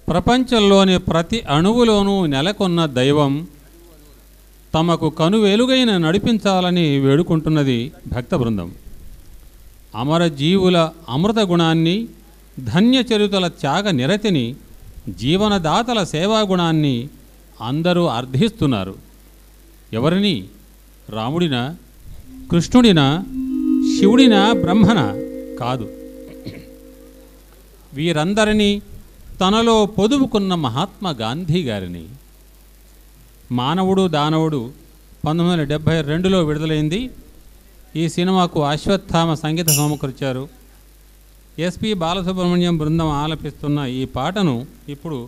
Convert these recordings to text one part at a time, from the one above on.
ప్రపంచంలోని ప్రతి అణువులోనూ నెలకొన్న దైవం తమకు కనువెలుగైన నడిపించాలని వేడుకుంటున్నది భక్త బృందం అమర జీవుల అమృత గుణాన్ని ధన్యచరితుల త్యాగ నిరతిని జీవనదాతల సేవా గుణాన్ని అందరూ అర్థిస్తున్నారు ఎవరిని రాముడినా కృష్ణుడినా శివుడినా బ్రహ్మన కాదు వీరందరినీ తనలో పొదుపుకున్న మహాత్మా గాంధీ గారిని మానవుడు దానవుడు పంతొమ్మిది వందల డెబ్భై రెండులో విడుదలైంది ఈ సినిమాకు అశ్వత్థామ సంగీత సమకూర్చారు ఎస్పి బాలసుబ్రహ్మణ్యం బృందం ఆలపిస్తున్న ఈ పాటను ఇప్పుడు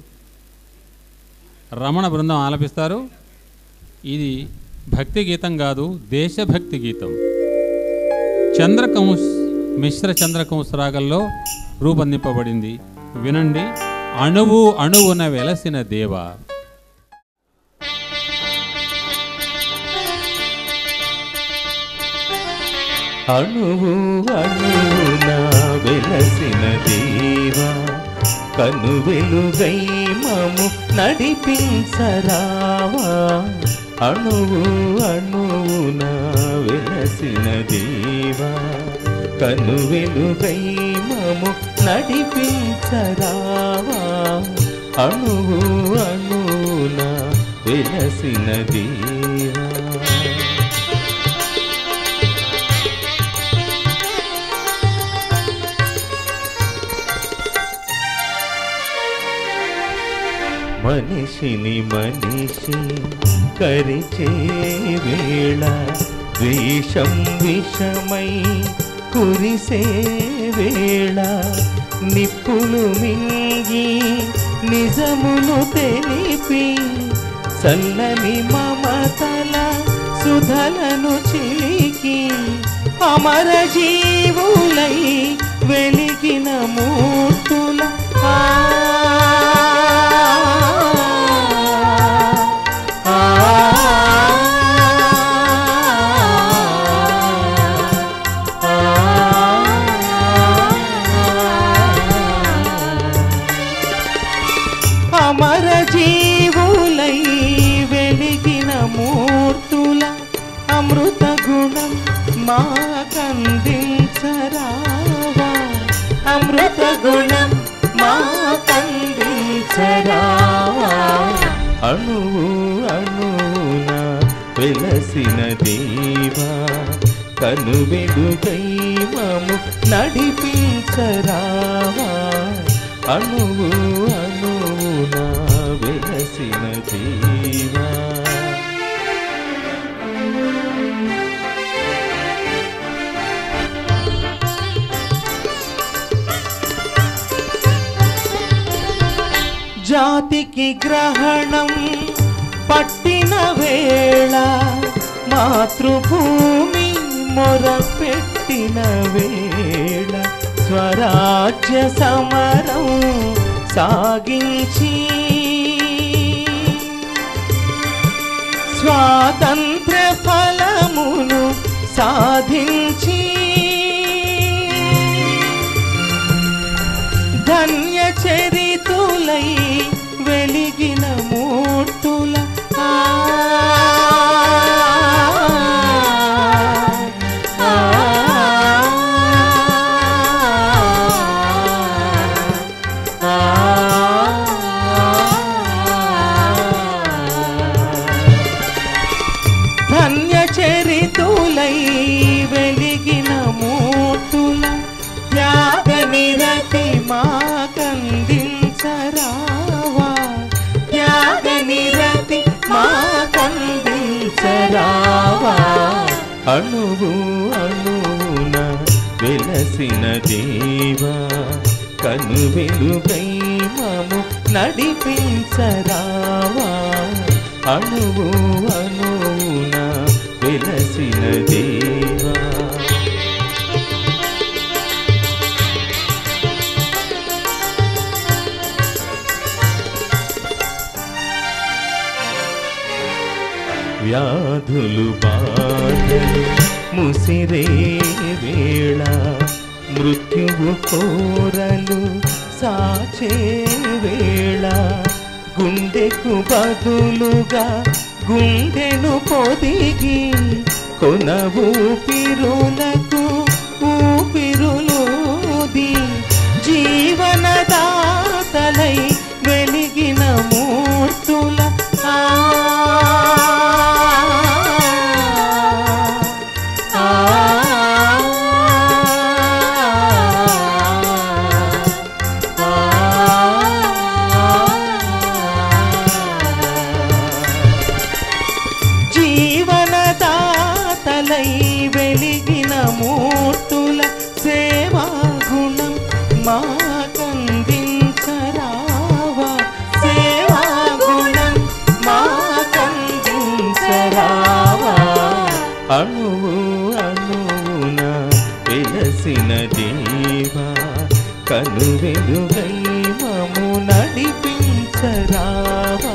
రమణ బృందం ఆలపిస్తారు ఇది భక్తి గీతం కాదు దేశభక్తి గీతం చంద్రకంస్ మిశ్ర చంద్రకంస్ రాగంలో రూపొందింపబడింది వినండి అణువు అణువున వెలసిన దేవ అణువు అణువున వెలసిన దేవా కను వెలుగై మము నడిపించరావా అణువు అణువున వెలసిన దేవా కను వెలుగై మము నడిపించరావా అణువు అణువున వెలసిన దేవా మనిషిని మనిషి కరిచే వేళ ద్వేషం విషమై కురిసే వేళ నిప్పులు మింగి నిజమును తెలిపి చల్లని మమతల సుధలను చిలికి అమర జీవులై వెలిగిన మూర్తుల ఆ అమర జీవులై వెలిగిన మూర్తుల అమృత గుణం మా కందించరావా అమృత గుణం మా కందించరావా అణువు అణువున వెలసిన దేవా కను వెలుగై మము నడిపించరావా అణువు అణువున వెలసిన దేవా జాతికి గ్రహణం పట్టిన వేళ మాతృభూమి మొరపెట్టిన వేళ స్వరాజ్య సమరం సాగించి స్వాతంత్ర ఫలమును సాధించి ధన్య చరితులై వెలిగిన మూర్తుల ఆ, ఆ, ఆ, ధన్య చరితులై వెలిగిన మూర్తుల త్యాగ నిరతి మా కందించరావా త్యాగ నిరతి మా కందించరావా అణువు అణువున వెలసిన దేవా కను వెలుగై మము నడిపించరావా అణువు అణువున వెలసిన దేవా వ్యాధులు బాధలు ముసిరే వేళ మృత్యువు కోరలు సాచే వేళ గుండెకు బదులుగా గుండెను పొదిగి కొన ఊపిరులకు ఊపిరులోది జీవనదాతలై వెలిగిన మూర్తుల ఆ ఆ జీవనదాతలై వెలిగిన మూర్తుల సేవా గుణం మాకందించరావా సేవా గుణం మాకందించరావా అణువు అణువున వెలసిన దేవా కను వెలుగై మము నడిపించరావా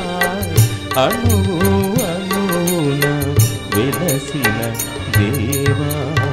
అణువు అణువున వెలసిన దేవా